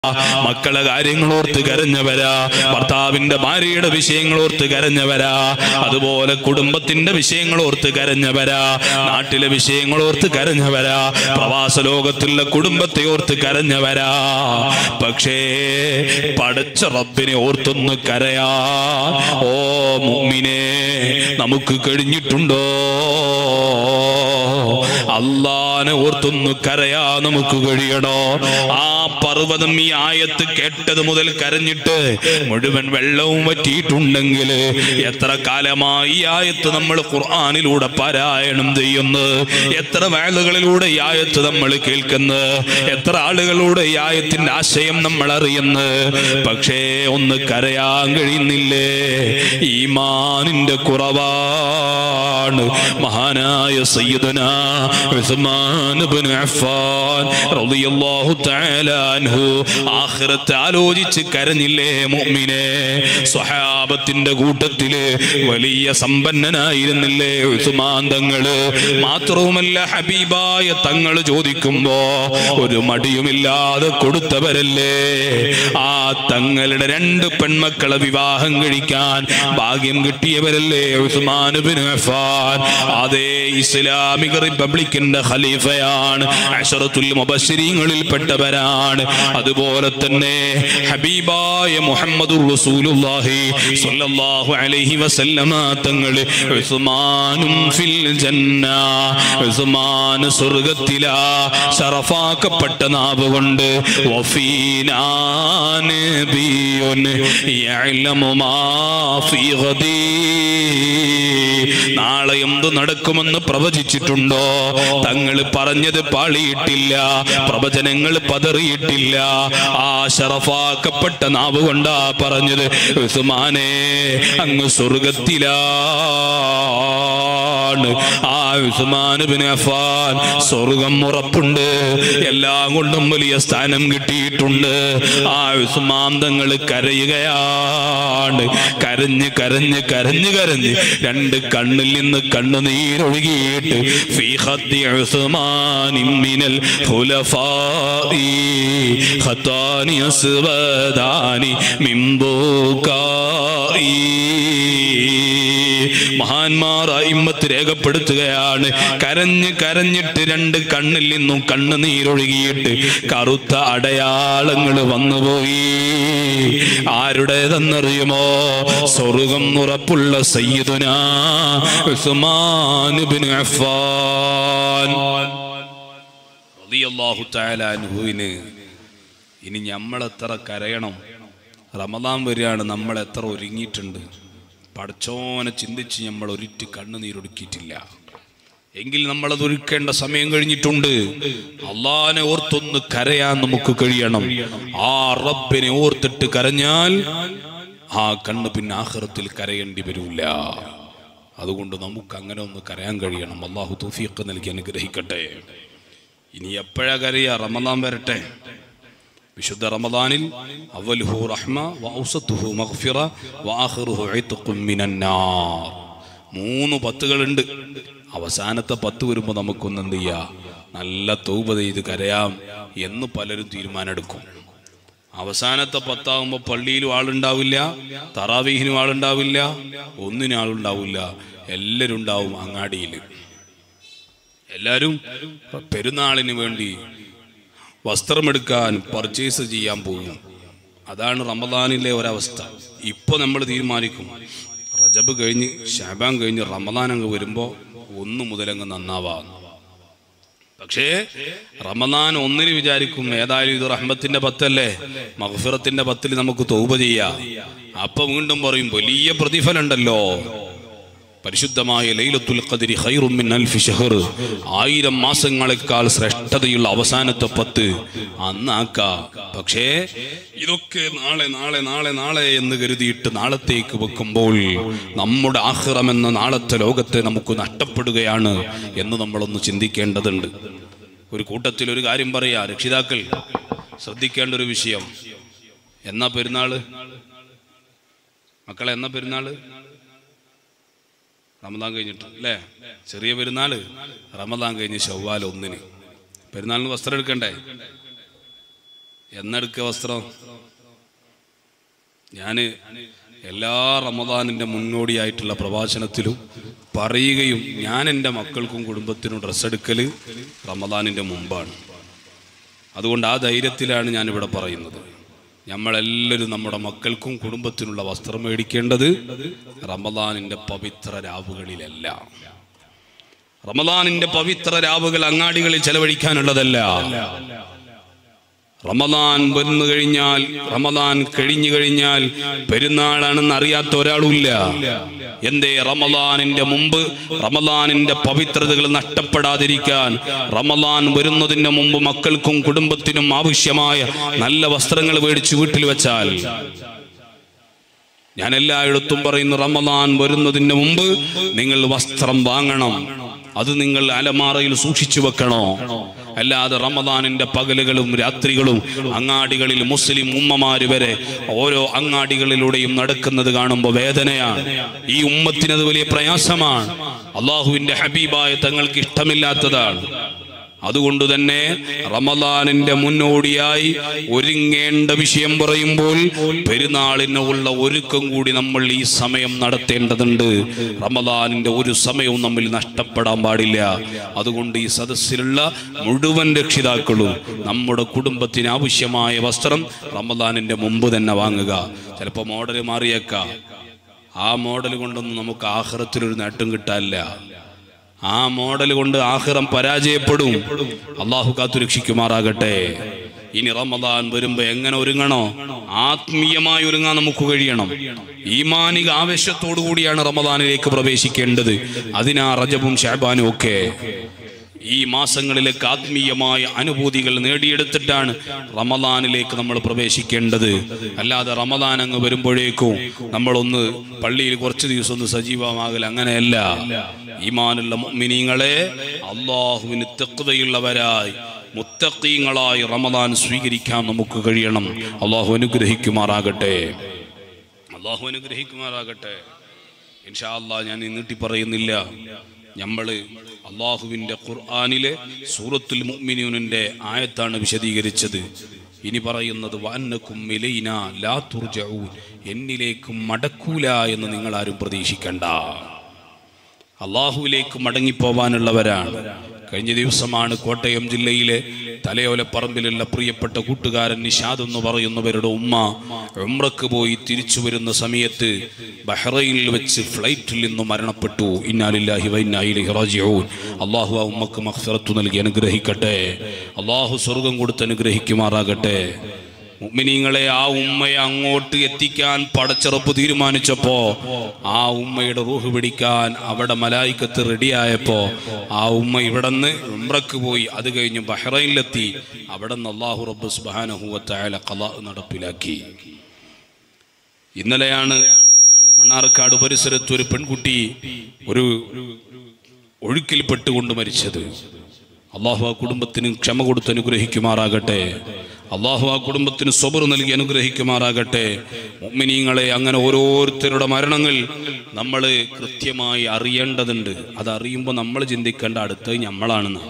മക്കളെ കാര്യങ്ങളോർത്ത് കരഞ്ഞവരാ ഭർത്താവിന്റെ ഭാര്യയുടെ വിഷയങ്ങളോർത്ത് കരഞ്ഞവരാ അതുപോലെ കുടുംബത്തിന്റെ വിഷയങ്ങളോർത്ത് കരഞ്ഞവരാ നാട്ടിലെ വിഷയങ്ങളോർത്ത് കരഞ്ഞവരാ പ്രവാസ ലോകത്തുള്ള കുടുംബത്തെ ഓർത്ത് കരഞ്ഞവരാ പക്ഷേ പടച്ച റബ്ബിനെ ഓർത്തൊന്ന് കരയാ ഓ മുമ്മിനെ നമുക്ക് കഴിഞ്ഞിട്ടുണ്ടോ അള്ളാനെ ഓർത്തൊന്ന് കരയാ നമുക്ക് കഴിയണോ ആ പർവ്വതം ഈ ആയത്ത് കേട്ടത് മുതൽ കരഞ്ഞിട്ട് മുഴുവൻ വെള്ളവും വറ്റിയിട്ടുണ്ടെങ്കിൽ എത്ര കാലമായി ഈ ആയത്ത് നമ്മൾ ഖുർആാനിലൂടെ പാരായണം ചെയ്യുന്നു എത്ര വേളുകളിലൂടെ ഈ ആയത്ത് നമ്മൾ കേൾക്കുന്നു എത്ര ആളുകളൂടെ ഈ ആയത്തിന്റെ ആശയം നമ്മൾ അറിയുന്നു പക്ഷേ ഒന്ന് കരയാൻ കഴിയുന്നില്ലേ ഈമാനിന്റെ കുറവാണ് മഹാനായ സയ്യിദന ഉസ്മാൻ ഇബ്നു അഫ്ഫാൻ റളിയല്ലാഹു തആല അൻഹു ആഖിറത്ത് ആലോചിച്ച് കരഞ്ഞില്ലേ മുഅ്മിനെ സ്വഹാബത്തിന്റെ കൂട്ടത്തില് വലിയ സമ്പന്നനായിരുന്നില്ലേ ഉസ്മാൻ തങ്ങള് മാത്രവുമല്ല ഹബീബായ തങ്ങൾ ചോദിക്കുമ്പോ ഒരു മടിയുമില്ലാതെ കൊടുത്തവരല്ലേ ആ തങ്ങളുടെ രണ്ട് പെൺമക്കളെ വിവാഹം കഴിക്കാൻ ഭാഗ്യം കിട്ടിയവരല്ലേ ഉസ്മാൻ ഇബ്നു അഫ്ഫാൻ അതേ ഇസ്ലാമിക റിപ്പബ്ലിക്കിന്റെ ഖലീഫയാണ് അഷറത്തുൽ മുബശ്ശരീങ്ങളിൽ പെട്ടവരാണ് അതുപോലെ തന്നെ ഹബീബായ മുഹമ്മദുർ റസൂലുള്ളാഹി സ്വല്ലല്ലാഹു അലൈഹി വസല്ലമ തങ്ങൾ ഉസ്മാനും ഫിൽ ജന്ന ഉസ്മാൻ സ്വർഗ്ഗത്തിലാ ശറഫാക്കപ്പെട്ട നാവ് കൊണ്ട് വഫീനാ നബിയുൻ യഅലമു മാ ഫീ ഗദീ നാളെ എന്ത് നടക്കുമെന്ന് പ്രവചിച്ചിട്ടുണ്ടോ തങ്ങൾ പറഞ്ഞത് പാളിയിട്ടില്ല പ്രവചനങ്ങൾ പതറിയിട്ടില്ല ആ ഷറഫാക്കപ്പെട്ട നാവ് കൊണ്ടാ പറഞ്ഞത് ഉസ്മാനെ അങ്ങ് സ്വർഗത്തിലാണ് ആ ഉസ്മാൻ ബിൻ അഫാൻ സ്വർഗം ഉറപ്പുണ്ട് എല്ലാം കൊണ്ടും വലിയ സ്ഥാനം കിട്ടിയിട്ടുണ്ട് ആ ഉസ്മാൻ തങ്ങൾ കരയുകയാണ് കരഞ്ഞ് കരഞ്ഞ് കരഞ്ഞ് കരഞ്ഞ് രണ്ട് കണ്ണിൽ നിന്ന് കണ്ണുനീരൊഴുകിയിട്ട് ഫീ ഖദ്ദി ഉസ്മാനിൻ മിനൽ ഖുലഫാഇ ഖത്താനി അസ്വദാനി മിൻ ബുകാഇ മഹാന്മാർ അയിമ്മത്ത് രേഖപ്പെടുത്തുകയാണ് കരഞ്ഞ് കരഞ്ഞിട്ട് രണ്ട് കണ്ണിൽ നിന്നും കണ്ണുനീരൊഴുകിയിട്ട് കറുത്ത അടയാളങ്ങൾ വന്നുപോയി ആരുടേതെന്നറിയുമോ സ്വർഗം ഉറപ്പുള്ള സയ്യിദുന ഉസ്മാൻ ഇബ്നു അഫ്ഫാൻ റളിയല്ലാഹു തആല അൻഹുവിന് ഇനി നമ്മളെത്ര കരയണം റമദാൻ വരികയാണ് നമ്മൾ എത്ര ഒരുങ്ങിയിട്ടുണ്ട് പടച്ചോനെ ചിന്തിച്ച് നമ്മൾ ഒരിറ്റ് കണ്ണുനീരൊടുക്കിയിട്ടില്ല എങ്കിൽ നമ്മളത് ഒരുക്കേണ്ട സമയം കഴിഞ്ഞിട്ടുണ്ട് അള്ളാനെ ഓർത്തൊന്ന് കരയാൻ നമുക്ക് കഴിയണം ആ റബ്ബിനെ ഓർത്തിട്ട് കരഞ്ഞാൽ ആ കണ്ണ് പിന്നെ ആഹ്റത്തിൽ കരയേണ്ടി വരില്ല അതുകൊണ്ട് നമുക്ക് അങ്ങനെ ഒന്ന് കരയാൻ കഴിയണം അള്ളാഹു തൗഫീഖ് നൽകി അനുഗ്രഹിക്കട്ടെ ഇനി എപ്പോഴാ കരയാ റമദാൻ വരട്ടെ വിശുദ്ധ റമദാനിൽ അവലുഹു റഹ്മ വഔസത്തുഹു മഗ്ഫിറ വആഖിറുഹു ഇത്ഖും മിനന്നാർ മൂന്ന് പത്തുകളുണ്ട് അവസാനത്തെ പത്ത് വരുമ്പോൾ നമുക്കൊന്ന് എന്ത് ചെയ്യാം നല്ല തൗബ ചെയ്ത് കരയാം എന്ന് പലരും തീരുമാനമെടുക്കും അവസാനത്തെ പത്താകുമ്പോൾ പള്ളിയിലും ആളുണ്ടാവില്ല തറാവീഹിനും ആളുണ്ടാവില്ല ഒന്നിനും ആളുണ്ടാവില്ല എല്ലാവരും ഉണ്ടാവും അങ്ങാടിയിൽ എല്ലാവരും പെരുന്നാളിന് വേണ്ടി വസ്ത്രമെടുക്കാൻ പർച്ചേസ് ചെയ്യാൻ പോകും അതാണ് റമദാനിലെ ഒരവസ്ഥ ഇപ്പോൾ നമ്മൾ തീരുമാനിക്കും റജബ് കഴിഞ്ഞ് ഷാബാൻ കഴിഞ്ഞ് റമദാൻ അങ്ങ് വരുമ്പോൾ ഒന്ന് മുതലങ്ങ് നന്നാവാം പക്ഷേ റമദാൻ ഒന്നിന് വിചാരിക്കും ഏതായാലും ഇത് റഹ്മത്തിന്റെ പത്തല്ലേ മഹഫിറത്തിന്റെ പത്തിൽ നമുക്ക് തൗബ ചെയ്യാം അപ്പൊ വീണ്ടും പറയും വലിയ പ്രതിഫലം ഉണ്ടല്ലോ പരിശുദ്ധമായ ലൈലത്തുൽ ഖദരി ഖൈറും മിൻ അൽഫി ഷഹർ ആയിരം മാസങ്ങളെക്കാൾ ശ്രേഷ്ഠതയുള്ള അവസാനത്തെ പത്ത് അന്നാക്ക പക്ഷേ ഇതൊക്കെ നാളെ നാളെ നാളെ നാളെ എന്ന് കരുതിയിട്ട് നാളത്തേക്ക് വെക്കുമ്പോൾ നമ്മുടെ ആഹ്റം എന്ന നാളത്തെ ലോകത്തെ നമുക്ക് നഷ്ടപ്പെടുകയാണ് എന്ന് നമ്മളൊന്ന് ചിന്തിക്കേണ്ടതുണ്ട് ഒരു കൂട്ടത്തിൽ ഒരു കാര്യം പറയാ രക്ഷിതാക്കൾ ശ്രദ്ധിക്കേണ്ട ഒരു വിഷയം എന്നാ പെരുന്നാള് മക്കളെ എന്നാ പെരുന്നാള് റമദാൻ കഴിഞ്ഞിട്ട് അല്ലേ ചെറിയ പെരുന്നാള് റമദാൻ കഴിഞ്ഞ് ചൊവ്വാൽ ഒന്നിന് പെരുന്നാളിന് വസ്ത്രം എടുക്കണ്ടേ എന്നെടുക്ക വസ്ത്രം ഞാൻ എല്ലാ റമദാനിൻ്റെ മുന്നോടിയായിട്ടുള്ള പ്രഭാഷണത്തിലും പറയുകയും ഞാൻ എൻ്റെ മക്കൾക്കും കുടുംബത്തിനും ഡ്രസ്സ് എടുക്കൽ റമദാനിൻ്റെ മുമ്പാണ് അതുകൊണ്ട് ആ ധൈര്യത്തിലാണ് ഞാനിവിടെ പറയുന്നത് നമ്മളെല്ലാവരും നമ്മുടെ മക്കൾക്കും കുടുംബത്തിനുള്ള വസ്ത്രം മേടിക്കേണ്ടത് റമദാനിൻ്റെ പവിത്ര രാവുകളിലല്ല റമദാനിൻ്റെ പവിത്ര രാവുകൾ അങ്ങാടികളിൽ ചെലവഴിക്കാനുള്ളതല്ല റമദാൻ വന്നു കഴിഞ്ഞാൽ റമദാൻ കഴിഞ്ഞു കഴിഞ്ഞാൽ പെരുന്നാളാണെന്ന് അറിയാത്ത ഒരാളുമില്ല എന്തേ റമദാനിന്റെ മുമ്പ് റമദാനിന്റെ പവിത്രതകൾ നഷ്ടപ്പെടാതിരിക്കാൻ റമദാൻ വരുന്നതിന്റെ മുമ്പ് മക്കൾക്കും കുടുംബത്തിനും ആവശ്യമായ നല്ല വസ്ത്രങ്ങൾ മേടിച്ച് വീട്ടിൽ വെച്ചാൽ ഞാൻ എല്ലായിടത്തും പറയുന്നു റമദാൻ വരുന്നതിന് മുമ്പ് നിങ്ങൾ വസ്ത്രം വാങ്ങണം അത് നിങ്ങൾ അലമാറയിൽ സൂക്ഷിച്ചു വെക്കണോ അല്ലാതെ റമദാനിന്റെ പകലുകളും രാത്രികളും അങ്ങാടികളിൽ മുസ്ലിം ഉമ്മമാര് വരെ ഓരോ അങ്ങാടികളിലൂടെയും നടക്കുന്നത് കാണുമ്പോൾ വേദനയാണ് ഈ ഉമ്മത്തിനത് വലിയ പ്രയാസമാണ് അള്ളാഹുവിന്റെ ഹബീബായ തങ്ങൾക്ക് ഇഷ്ടമില്ലാത്തതാണ് അതുകൊണ്ട് തന്നെ റമദാനിന്റെ മുന്നോടിയായി ഒരുങ്ങേണ്ട വിഷയം പറയുമ്പോൾ പെരുന്നാളിനുള്ള ഒരുക്കം കൂടി നമ്മൾ ഈ സമയം നടത്തേണ്ടതുണ്ട് റമദാനിന്റെ ഒരു സമയവും നമ്മിൽ നഷ്ടപ്പെടാൻ പാടില്ല അതുകൊണ്ട് ഈ സദസ്സിലുള്ള മുഴുവൻ രക്ഷിതാക്കളും നമ്മുടെ കുടുംബത്തിന് ആവശ്യമായ വസ്ത്രം റമദാനിന്റെ മുമ്പ് തന്നെ വാങ്ങുക ചിലപ്പോൾ മോഡൽ മാറിയേക്കാം ആ മോഡൽ കൊണ്ടൊന്നും നമുക്ക് ആഹ്റത്തിലൊരു നേട്ടം കിട്ടാനില്ല ആ മോഡൽ കൊണ്ട് ആഹിറം പരാജയപ്പെടും അള്ളാഹു കാത്തു രക്ഷിക്കുമാറാകട്ടെ ഇനി റമദാൻ വരുമ്പോ എങ്ങനെ ഒരുങ്ങണോ ആത്മീയമായി ഒരുങ്ങാൻ നമുക്ക് കഴിയണം ഈമാനിക ആവേശത്തോടു കൂടിയാണ് റമദാനിലേക്ക് പ്രവേശിക്കേണ്ടത് അതിനാ റജബും ഷാബാനും ഒക്കെ ഈ മാസങ്ങളിലേക്ക് ആത്മീയമായ അനുഭൂതികൾ നേടിയെടുത്തിട്ടാണ് റമദാനിലേക്ക് നമ്മൾ പ്രവേശിക്കേണ്ടത് അല്ലാതെ റമദാൻ അങ്ങ് വരുമ്പോഴേക്കും നമ്മളൊന്ന് പള്ളിയിൽ കുറച്ച് ദിവസം ഒന്ന് സജീവമാകൽ അങ്ങനെയല്ല ഈമാനുള്ള മിനിങ്ങളെ അള്ളാഹുവിന് തെക്കുതയുള്ളവരായി മുത്തക്കീങ്ങളായി റമദാൻ സ്വീകരിക്കാൻ നമുക്ക് കഴിയണം അള്ളാഹു അനുഗ്രഹിക്കുമാറാകട്ടെ അള്ളാഹു അനുഗ്രഹിക്കുമാറാകട്ടെ ഇൻഷാ അള്ളാഹ് ഞാൻ നീട്ടി പറയുന്നില്ല നമ്മള് അള്ളാഹുവിന്റെ ഖുർആാനിലെ സൂറത്തുൽ മുഅ്മിനൂനിന്റെ ആയത്താണ് വിശദീകരിച്ചത് ഇനി പറയുന്നത് വാന്നക്കും മിലൈന ലാ തുർജഊൻ എന്നിലേക്കും മടക്കൂല എന്ന് നിങ്ങൾ ആരും പ്രതീക്ഷിക്കണ്ട അള്ളാഹുവിലേക്ക് മടങ്ങിപ്പോവാനുള്ളവരാണ് കഴിഞ്ഞ ദിവസമാണ് കോട്ടയം ജില്ലയിലെ തലയോലപ്പറമ്പിലുള്ള പ്രിയപ്പെട്ട കൂട്ടുകാരൻ നിഷാദ് എന്ന് പറയുന്നവരുടെ ഉമ്മ ഉംറക്ക് പോയി തിരിച്ചു വരുന്ന സമയത്ത് ബഹ്റൈനിൽ വെച്ച് ഫ്ലൈറ്റിൽ നിന്ന് മരണപ്പെട്ടു ഇന്നാലില്ലാഹി വൈന്നായിലി റാജിഊൻ അള്ളാഹു ആ ഉമ്മക്ക് മഹ്ഫിറത്തു നൽകി അനുഗ്രഹിക്കട്ടെ അള്ളാഹു സ്വർഗം കൊടുത്ത് അനുഗ്രഹിക്കുമാറാകട്ടെ മുഅ്മിനീങ്ങളെ ആ ഉമ്മയെ അങ്ങോട്ട് എത്തിക്കാൻ പടച്ചിറപ്പ് തീരുമാനിച്ചപ്പോ ആ ഉമ്മയുടെ റൂഹ് പിടിക്കാൻ അവിടെ മലായിക്കത്ത് റെഡിയായപ്പോ ആ ഉമ്മ ഇവിടുന്ന് ഉംറക്ക് പോയി അത് കഴിഞ്ഞ് ബഹ്റൈനിലെത്തി അവിടെ നിന്ന് അള്ളാഹു റബ്ബ് സുബാനഹുവത്തായ കല നടപ്പിലാക്കി ഇന്നലെയാണ് മണ്ണാർക്കാട് പരിസരത്ത് ഒരു പെൺകുട്ടി ഒരു ഒഴുക്കിൽപ്പെട്ടുകൊണ്ട് മരിച്ചത് അള്ളാഹു ആ കുടുംബത്തിന് ക്ഷമ കൊടുത്ത് അനുഗ്രഹിക്കുമാറാകട്ടെ അള്ളാഹു ആ കുടുംബത്തിന് സ്വബർ നൽകി അനുഗ്രഹിക്കുമാറാകട്ടെ മുഅ്മിനീങ്ങളെ അങ്ങനെ ഓരോരുത്തരുടെ മരണങ്ങൾ നമ്മൾ കൃത്യമായി അറിയേണ്ടതുണ്ട് അത് അറിയുമ്പോൾ നമ്മൾ ചിന്തിക്കേണ്ട അടുത്തത് നമ്മളാണെന്ന്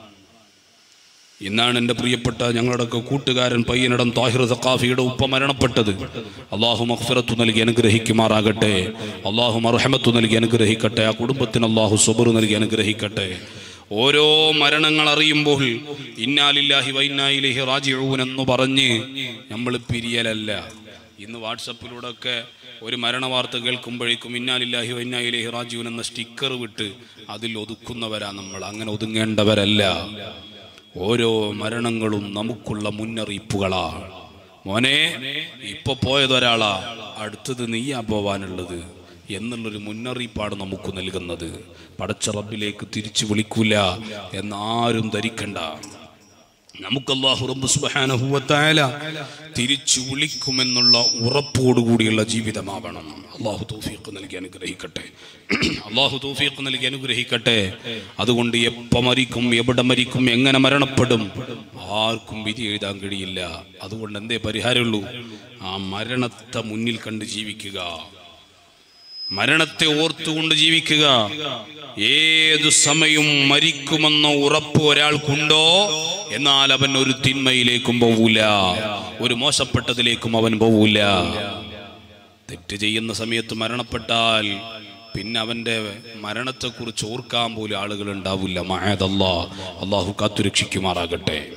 ഇന്നാണ് എൻ്റെ പ്രിയപ്പെട്ട ഞങ്ങളുടെയൊക്കെ കൂട്ടുകാരൻ പയ്യനിടം താഹിർ സഖാഫിയുടെ ഉപ്പ മരണപ്പെട്ടത് അള്ളാഹു മഹ്ഫിറത്തു നൽകി അനുഗ്രഹിക്കുമാറാകട്ടെ അള്ളാഹു മർഹമത്തു നൽകി അനുഗ്രഹിക്കട്ടെ ആ കുടുംബത്തിന് അള്ളാഹു സുബർ നൽകി അനുഗ്രഹിക്കട്ടെ ഓരോ മരണങ്ങൾ അറിയുമ്പോൾ ഇന്നാലില്ലാഹി വൈന്നായിലേഹി റാജിഊൻ എന്ന് പറഞ്ഞ് നമ്മൾ പിരിയലല്ല ഇന്ന് വാട്സപ്പിലൂടെ ഒക്കെ ഒരു മരണ വാർത്ത കേൾക്കുമ്പോഴേക്കും ഇന്നാലില്ലാഹി വൈന്നായിലേഹി റാജിഊൻ എന്ന സ്റ്റിക്കർ വിട്ട് അതിൽ ഒതുക്കുന്നവരാ നമ്മൾ അങ്ങനെ ഒതുങ്ങേണ്ടവരല്ല ഓരോ മരണങ്ങളും നമുക്കുള്ള മുന്നറിയിപ്പുകളാണ് മോനെ ഇപ്പൊ പോയതൊരാളാ അടുത്തത് നീയാ പോവാനുള്ളത് എന്നുള്ളൊരു മുന്നറിയിപ്പാണ് നമുക്ക് നൽകുന്നത് പടച്ച റബ്ബിലേക്ക് തിരിച്ചു വിളിക്കൂല എന്നാരും ധരിക്കണ്ട നമുക്ക് അല്ലാഹു റബ്ബ് സുബ്ഹാനഹു വ തആല തിരിച്ചു വിളിക്കുമെന്നുള്ള ഉറപ്പോടുകൂടിയുള്ള ജീവിതമാവണം അള്ളാഹു തൗഫീഖ് നൽകി അനുഗ്രഹിക്കട്ടെ അള്ളാഹു തൗഫീഖ് നൽകി അനുഗ്രഹിക്കട്ടെ അതുകൊണ്ട് എപ്പോ മരിക്കും എവിടെ മരിക്കും എങ്ങനെ മരണപ്പെടും ആർക്കും വിധി എഴുതാൻ കഴിയില്ല അതുകൊണ്ട് എന്തേ പരിഹാരമുള്ളൂ ആ മരണത്തെ മുന്നിൽ കണ്ട് ജീവിക്കുക മരണത്തെ ഓർത്തുകൊണ്ട് ജീവിക്കുക ഏതു സമയവും മരിക്കുമെന്ന ഉറപ്പ് ഒരാൾക്കുണ്ടോ എന്നാൽ അവൻ ഒരു തിന്മയിലേക്കും പോവൂല ഒരു മോശപ്പെട്ടതിലേക്കും അവൻ പോവൂല തെറ്റ് ചെയ്യുന്ന സമയത്ത് മരണപ്പെട്ടാൽ പിന്നെ അവന്റെ മരണത്തെക്കുറിച്ച് ഓർക്കാൻ പോലും ആളുകൾ ഉണ്ടാവില്ല മഹദല്ലാ അള്ളാഹു കാത്തുരക്ഷിക്കുമാറാകട്ടെ